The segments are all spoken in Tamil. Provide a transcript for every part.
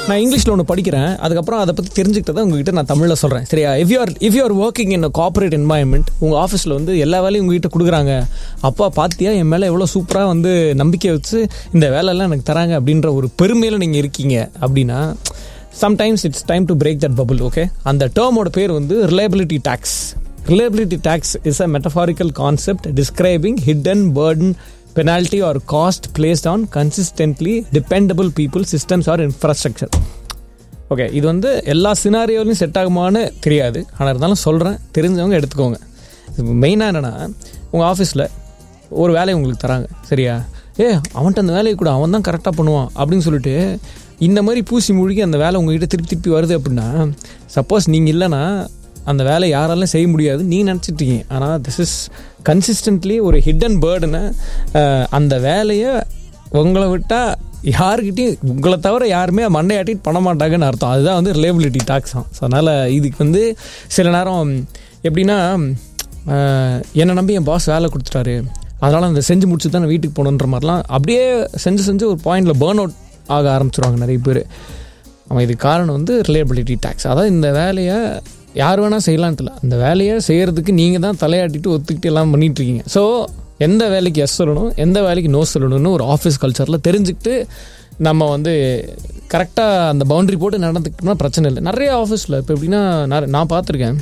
நான் இங்கிலீஷில் ஒன்று படிக்கிறேன் அதுக்கப்புறம் அதை பற்றி தெரிஞ்சுக்கிட்டதை உங்ககிட்ட நான் தமிழில் சொல்கிறேன் சரியா if you're if you're working in corporate environment உங்கள் ஆஃபீஸில் வந்து எல்லா வேலையும் உங்ககிட்ட கொடுக்குறாங்க அப்பா பாத்தியா என் மேலே எவ்வளோ சூப்பராக வந்து நம்பிக்கை வச்சு இந்த வேலையெல்லாம் எனக்கு தராங்க அப்படின்ற ஒரு பெருமையில் நீங்கள் இருக்கீங்க அப்படின்னா sometimes it's time to break that bubble okay அந்த டேர்மோட பேர் வந்து reliability tax reliability tax is a metaphorical concept describing hidden burden penalty or cost placed on consistently dependable people systems or infrastructure okay இது வந்து எல்லா சினாரியோலையும் செட் ஆகுமான்னு தெரியாது ஆனால் இருந்தாலும் சொல்கிறேன் தெரிஞ்சவங்க எடுத்துக்கோங்க மெயினாக என்னென்னா உங்கள் ஆஃபீஸில் ஒரு வேலையை உங்களுக்கு தராங்க சரியா ஏ அவன்கிட்ட அந்த வேலையை கூட அவன் தான் கரெக்டாக பண்ணுவான் அப்படின்னு சொல்லிட்டு இந்த மாதிரி பூசி முழுகி அந்த வேலை உங்ககிட்ட திருப்பி திருப்பி வருது அப்படின்னா சப்போஸ் நீங்கள் இல்லைன்னா அந்த வேலை யாராலும் செய்ய முடியாது நீ நினச்சிட்டீங்க ஆனால் திஸ் இஸ் கன்சிஸ்டன்ட்லி ஒரு ஹிடன் பேர்டுன்னு அந்த வேலையை உங்களை விட்டால் யாருக்கிட்டையும் உங்களை தவிர யாருமே மண்டையாட்டிட்டு பண்ண மாட்டாங்கன்னு அர்த்தம் அதுதான் வந்து ரிலேபிலிட்டி டாக்ஸ் தான் ஸோ அதனால் இதுக்கு வந்து சில நேரம் எப்படின்னா அஹ், என்னை நம்பி என் பாஸ் வேலை கொடுத்துட்டாரு அதனால் அந்த செஞ்சு முடிச்சு தான் நான் வீட்டுக்கு போகணுன்ற மாதிரிலாம் அப்படியே செஞ்சு செஞ்சு ஒரு பாயிண்டில் பேர்ன் அவுட் ஆக ஆரம்பிச்சிருவாங்க நிறைய பேர் அவன் இதுக்கு காரணம் வந்து ரிலேபிலிட்டி டேக்ஸ் அதாவது இந்த வேலையை யார் வேணால் செய்யலான்ட்டு இல்லை அந்த வேலையை செய்கிறதுக்கு நீங்கள் தான் தலையாட்டிட்டு ஒத்துக்கிட்டு எல்லாம் பண்ணிட்டு இருக்கீங்க ஸோ எந்த வேலைக்கு எஸ் சொல்லணும் எந்த வேலைக்கு நோ சொல்லணும்னு ஒரு ஆஃபீஸ் கல்ச்சரில் தெரிஞ்சுக்கிட்டு நம்ம வந்து கரெக்டாக அந்த பவுண்டரி போட்டு நடந்துக்கிட்டோம்னா பிரச்சனை இல்லை நிறைய ஆஃபீஸில் இப்போ எப்படின்னா நான் நான் பார்த்துருக்கேன்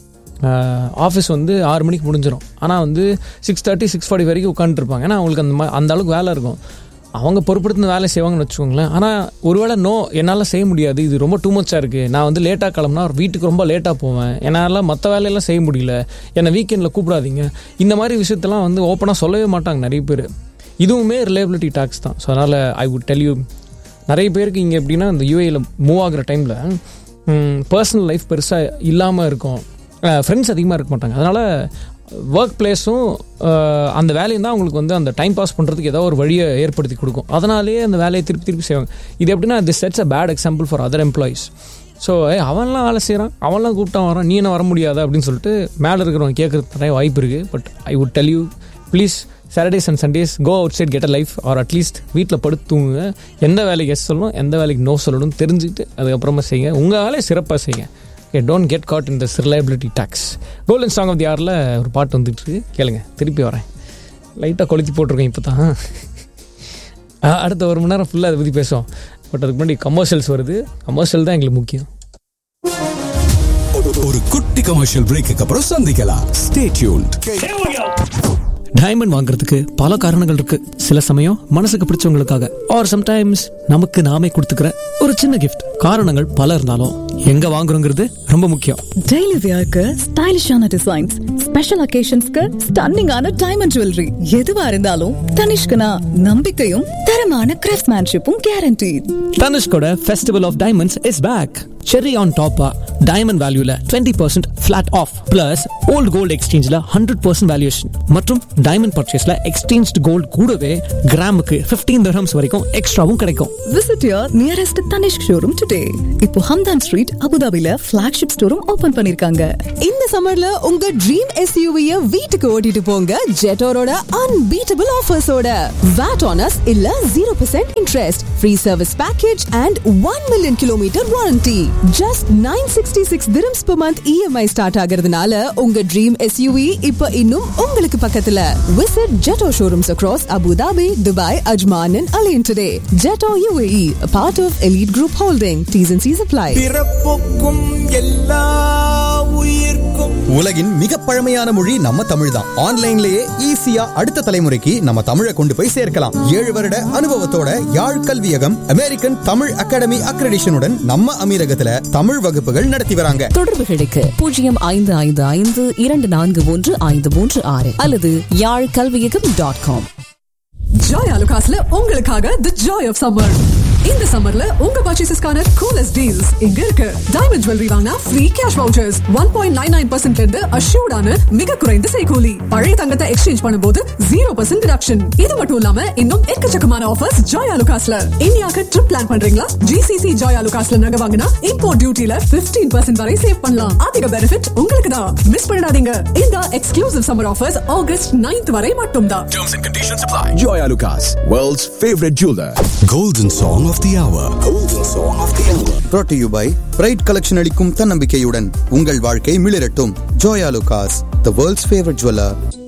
ஆஃபீஸ் வந்து ஆறு மணிக்கு முடிஞ்சிடும் ஆனால் வந்து சிக்ஸ் தேர்ட்டி சிக்ஸ் ஃபார்ட்டி வரைக்கும் உட்காந்துருப்பாங்க ஏன்னா அவங்களுக்கு அந்த மா- அந்த அளவுக்கு வேலை இருக்கும் அவங்க பொறுப்படுத்தின வேலை செய்வாங்கன்னு வச்சுக்கோங்களேன் ஆனால் ஒருவேளை நோ என்னால் செய்ய முடியாது இது ரொம்ப டூ மச்சாக இருக்குது நான் வந்து லேட்டாக கிளம்புனா வீட்டுக்கு ரொம்ப லேட்டாக போவேன் என்னால் மற்ற வேலையெல்லாம் செய்ய முடியல என்னை வீக்கெண்டில் கூப்பிடாதீங்க இந்த மாதிரி விஷயத்தெல்லாம் வந்து ஓப்பனாக சொல்லவே மாட்டாங்க நிறைய பேர் இதுவுமே ரிலேபிலிட்டி டாக்ஸ் தான் ஸோ அதனால் ஐ வுட் டெல் யூ நிறைய பேருக்கு இங்கே எப்படின்னா இந்த யூஏயில் மூவ் ஆகுற டைமில் பர்சனல் லைஃப் பெருசாக இல்லாமல் இருக்கும் ஃப்ரெண்ட்ஸ் அதிகமாக இருக்க மாட்டாங்க அதனால் ஒர்க் பிளேஸும் அந்த வேலையும் தான் அவங்களுக்கு வந்து அந்த டைம் பாஸ் பண்ணுறதுக்கு ஏதோ ஒரு வழியை ஏற்படுத்தி கொடுக்கும் அதனாலேயே அந்த வேலையை திருப்பி திருப்பி செய்வாங்க இது எப்படின்னா this sets a bad example for other employees so அவன்லாம் வேலை செய்கிறான் அவன்லாம் கூப்பிட்டா வரான் நீ என்ன வர முடியாதா அப்படின்னு சொல்லிட்டு மேலே இருக்கிறவங்க கேட்குறதுக்கு நிறைய வாய்ப்பு இருக்குது but I would tell you please Saturdays and Sundays go outside get a life or at least வீட்டில் படுத்து தூங்குங்க எந்த வேலைக்கு எஸ் சொல்லணும் எந்த வேலைக்கு நோ சொல்லணும் தெரிஞ்சுக்கிட்டு அதுக்கப்புறமா செய்யுங்க உங்கள் வேலையை சிறப்பாக செய்யுங்க okay don't get caught in this reliability takes golden song of the ஆரில் ஒரு பாட்டு வந்துட்டு இருக்கு கேளுங்க திருப்பி வரேன் லைட்டாக கொளுத்தி போட்டிருக்கேன் இப்போ தான் அடுத்த ஒரு மணி நேரம் ஃபுல்லாக அதை பற்றி பேசுவோம் பட் அதுக்கு முன்னாடி கமர்ஷியல்ஸ் வருது கமர்ஷியல் தான் எங்களுக்கு முக்கியம் ஒரு குட்டி கமர்ஷியல் பிரேக்கு அப்புறம் சந்திக்கலாம் ஸ்டே டியூன்ட் டைமண்ட் வாங்குறதுக்கு பல காரணங்கள் இருக்கு சில சமயம் மனசுக்கு பிடிச்சவங்களுக்காக ஆர் சம்டைம்ஸ் நமக்கு நாமே கொடுத்துக்கிற ஒரு சின்ன கிஃப்ட் காரணங்கள் பல இருந்தாலும் எங்க வாங்குறோங்கிறது ரொம்ப முக்கியம் டெய்லி வியர்க்கு ஸ்டைலிஷான டிசைன்ஸ் ஸ்பெஷல் அகேஷன்ஸ்க்கு ஸ்டன்னிங்கான டைமண்ட் ஜுவல்லரி எதுவா இருந்தாலும் தனிஷ்கனா நம்பிக்கையும் தரமான கிராஃப்ட்மேன்ஷிப்பும் கேரண்டி தனுஷ்கோட festival of diamonds is back cherry on டாப்பா டைமண்ட் வேல்யூல twenty percent flat off plus old gold எக்ஸ்சேஞ்சில் ஹண்ட்ரட் பர்சன்ட் வேல்யூஷன் மற்றும் டைமண்ட் பர்ச்சேஸ்ல எக்ஸ்சேஞ்ச் கோல்டு கூடவே கிராமுக்கு ஃபிஃப்டீன் தர்ஹம்ஸ் வரைக்கும் எக்ஸ்ட்ராவும் கிடைக்கும் visit your nearest Tanishq showroom today இப்போ ஹம்தான் ஸ்ட்ரீட் அபுதாபில ஃபிளாக்ஷிப் ஸ்டோரும் ஓபன் பண்ணிருக்காங்க இந்த சம்மர்ல உங்க ட்ரீம் எஸ்யூவிய வீட்டுக்கு ஓட்டிட்டு போங்க ஜெட்டோரோட அன்பீட்டபிள் ஆஃபர்ஸோட வாட் ஆனஸ் இல்ல zero percent interest free service package and one million kilometre warranty just nine sixty six dirhams per month EMI start ஆகிறதுனால உங்க ட்ரீம் எஸ்யூவி இப்ப இன்னும் உங்களுக்கு பக்கத்துல visit Jetour showrooms across Abu Dhabi Dubai Ajman and Al Ain today Jetour UAE part of elite group holding T's and C's apply பிறப்புக்கும் எல்லா உயிர்க்கும் உலகின் மிக பழமையான மொழி நம்ம தமிழ் தான் ஆன்லைன்லயே ஈஸியா அடுத்த தலைமுறைக்கு நம்ம தமிழை கொண்டு போய் சேர்க்கலாம் ஏழு வருட அனுபவத்தோட யாழ் கல்வியகம் அமெரிக்கன் தமிழ் அகாடமி அக்ரெடிஷனுடன் நம்ம அமீரகத்துல தமிழ் வகுப்புகள் நடத்தி வராங்க தொடர்புகளுக்கு பூஜ்ஜியம் ஐந்து ஐந்து ஐந்து இரண்டு நான்கு ஒன்று ஐந்து மூன்று ஆறு அல்லது யாழ் கல்வியகம் டாட் காம் ஜாய் அலுகாஸ்ல உங்களுக்காக தி ஜாய் ஆஃப் சம்மர் இந்த சம்மர்ல உங்க பர்ச்சேசஸ்க்கான கூலஸ்ட் டீல்ஸ் இங்க இருக்கு டைமண்ட் ஜுவல்லரி வாங்கினா free cash vouchers one point nine nine பர்சன்ட்ல இருந்து அஷ்யூர்டான மிக குறைந்த செய்கூலி பழைய தங்கத்தை எக்ஸ்சேஞ்ச் பண்ணும்போது ஜீரோ பர்சன்ட் டிடக்ஷன் இது மட்டும் இல்லாம இன்னும் எக்கச்சக்கமான ஆஃபர்ஸ் ஜாய் அலுகாஸ்ல இந்தியாவுக்கு ட்ரிப் பிளான் பண்றீங்களா ஜிசிசி ஜாய் அலுகாஸ்ல நகை வாங்கினா இம்போர்ட் டியூட்டில பிப்டீன் பர்சன்ட் வரை சேவ் பண்ணலாம் அதிக பெனிஃபிட் உங்களுக்கு தான் மிஸ் பண்ணிடாதீங்க இந்த exclusive summer offers August 9th வரை மட்டும் தான் Terms and conditions apply. Joy Alucas, world's favorite jeweler. Golden song of the hour Golden song of the hour. brought to you by bride collection அளிக்கும் தன்னம்பிக்கையுடன் உங்கள் வாழ்க்கை மிளிரட்டும் Joy Alukkas the world's favourite jeweller